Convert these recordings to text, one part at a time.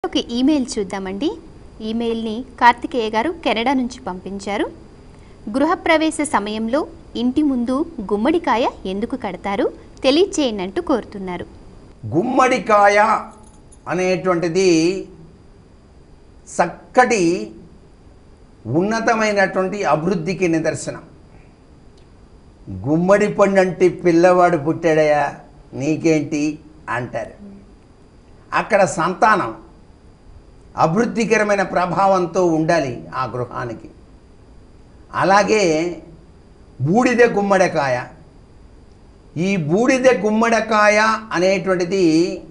ఒక ఈమెయిల్ చూద్దామండి ఈమెయిల్ని కార్తికేయ గారు కెనడా నుంచి పంపించారు గృహప్రవేశ సమయంలో ఇంటి ముందు గుమ్మడికాయ ఎందుకు కడతారు తెలియచేయండి అంటూ కోరుతున్నారు గుమ్మడికాయ అనేటువంటిది చక్కటి ఉన్నతమైనటువంటి అభివృద్ధికి నిదర్శనం గుమ్మడి పండంటి పిల్లవాడు పుట్టాడయా నీకేంటి అంటారు అక్కడ సంతానం అభివృద్ధికరమైన ప్రభావంతో ఉండాలి ఆ గృహానికి అలాగే బూడిద గుమ్మడికాయ ఈ బూడిద గుమ్మడికాయ అనేటువంటిది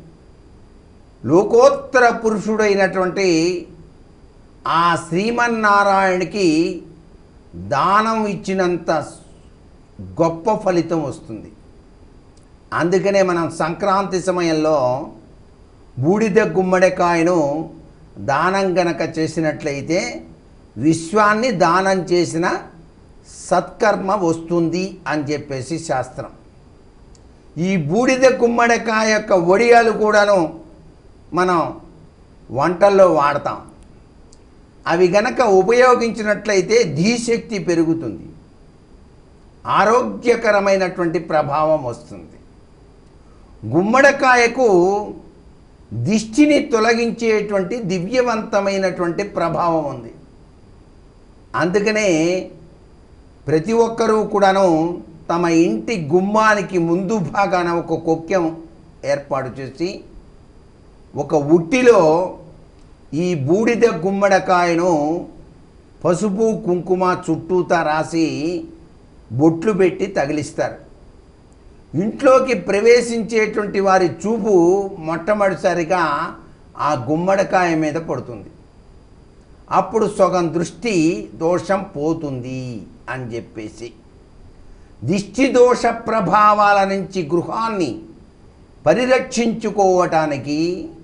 లోకోత్తర పురుషుడైనటువంటి ఆ శ్రీమన్నారాయణకి దానం ఇచ్చినంత గొప్ప ఫలితం వస్తుంది అందుకనే మనం సంక్రాంతి సమయంలో బూడిద గుమ్మడికాయను దానం గనక చేసినట్లయితే విశ్వాన్ని దానం చేసిన సత్కర్మ వస్తుంది అని చెప్పేసి శాస్త్రం ఈ బూడిద గుమ్మడికాయ యొక్క వడియాలు కూడాను మనం వంటల్లో వాడతాం అవి గనక ఉపయోగించినట్లయితే ధీశక్తి పెరుగుతుంది ఆరోగ్యకరమైనటువంటి ప్రభావం వస్తుంది గుమ్మడికాయకు దిష్టిని తొలగించేటువంటి దివ్యవంతమైనటువంటి ప్రభావం ఉంది అందుకనే ప్రతి ఒక్కరూ కూడాను తమ ఇంటి గుమ్మానికి ముందు భాగాన ఒక కొక్కెం ఏర్పాటు చేసి ఒక ఉట్టిలో ఈ బూడిద గుమ్మడికాయను పసుపు కుంకుమ చుట్టూతా రాసి బొట్లు పెట్టి తగిలిస్తారు ఇంట్లోకి ప్రవేశించేటువంటి వారి చూపు మొట్టమొదటిసారిగా ఆ గుమ్మడికాయ మీద పడుతుంది అప్పుడు సగం దృష్టి దోషం పోతుంది అని చెప్పేసి దిష్టి దోష ప్రభావాల నుంచి గృహాన్ని పరిరక్షించుకోవటానికి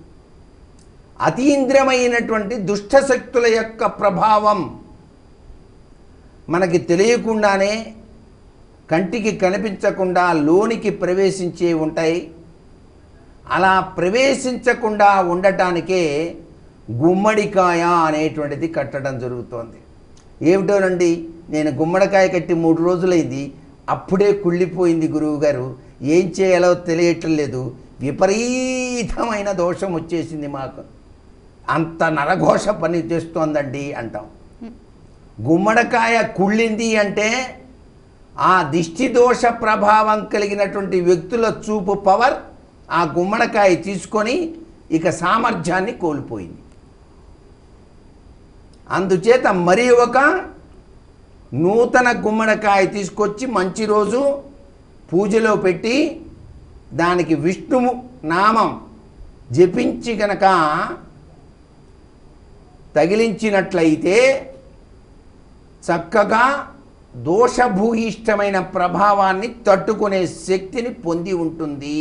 అతీంద్రమైనటువంటి దుష్టశక్తుల యొక్క ప్రభావం మనకి తెలియకుండానే కంటికి కనిపించకుండా లోనికి ప్రవేశించే ఉంటాయి అలా ప్రవేశించకుండా ఉండటానికే గుమ్మడికాయ అనేటువంటిది కట్టడం జరుగుతోంది ఏమిటోనండి నేను గుమ్మడికాయ కట్టి మూడు రోజులైంది అప్పుడే కుళ్ళిపోయింది గురువుగారు ఏం చేయాలో తెలియటం లేదు విపరీతమైన దోషం వచ్చేసింది మాకు అంత నరఘోష పని చేస్తోందండి అంటాం గుమ్మడికాయ కుళ్ళింది అంటే ఆ దిష్టి దోష ప్రభావం కలిగినటువంటి వ్యక్తుల చూపు పవర్ ఆ గుమ్మడికాయ తీసుకొని ఇక సామర్థ్యాన్ని కోల్పోయింది అందుచేత మరి ఒక నూతన గుమ్మడికాయ తీసుకొచ్చి మంచి రోజు పూజలో పెట్టి దానికి విష్ణువు నామం జపించి గనక తగిలించినట్లయితే చక్కగా దోషభూయిష్టమైన ప్రభావాన్ని తట్టుకునే శక్తిని పొంది ఉంటుంది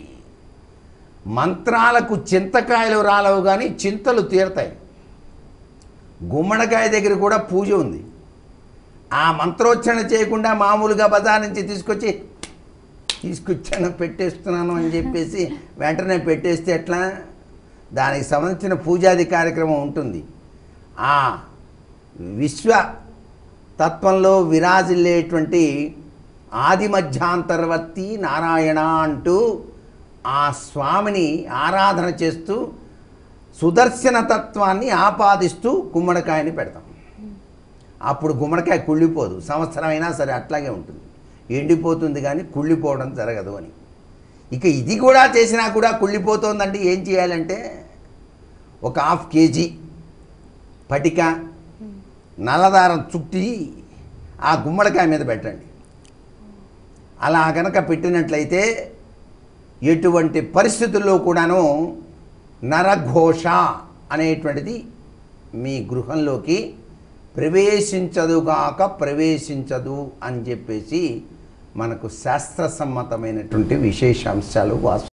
మంత్రాలకు చింతకాయలు రాలవు కానీ చింతలు తీరతాయి గుమ్మడికాయ దగ్గర కూడా పూజ ఉంది ఆ మంత్రోచ్చరణ చేయకుండా మామూలుగా బజార్ నుంచి తీసుకొచ్చి తీసుకొచ్చాను పెట్టేస్తున్నాను అని చెప్పేసి వెంటనే పెట్టేస్తే ఎట్లా దానికి సంబంధించిన పూజాది కార్యక్రమం ఉంటుంది ఆ విశ్వ తత్వంలో విరాజిల్లేటువంటి ఆది మధ్యాంతర్వర్తి నారాయణ అంటూ ఆ స్వామిని ఆరాధన చేస్తూ సుదర్శన తత్వాన్ని ఆపాదిస్తూ గుమ్మడికాయని పెడతాం అప్పుడు గుమ్మడికాయ కుళ్ళిపోదు సంవత్సరం అయినా సరే అట్లాగే ఉంటుంది ఎండిపోతుంది కానీ కుళ్ళిపోవడం జరగదు అని ఇక ఇది కూడా చేసినా కూడా కుళ్ళిపోతుందంటే ఏం చేయాలంటే ఒక హాఫ్ కేజీ పటిక నల్లదారం చుట్టి ఆ గుమ్మడికాయ మీద పెట్టండి అలా కనుక పెట్టినట్లయితే ఎటువంటి పరిస్థితుల్లో కూడాను నరఘోష అనేటువంటిది మీ గృహంలోకి ప్రవేశించదుగాక ప్రవేశించదు అని చెప్పేసి మనకు శాస్త్రసమ్మతమైనటువంటి విశేషాంశాలు వాస్తు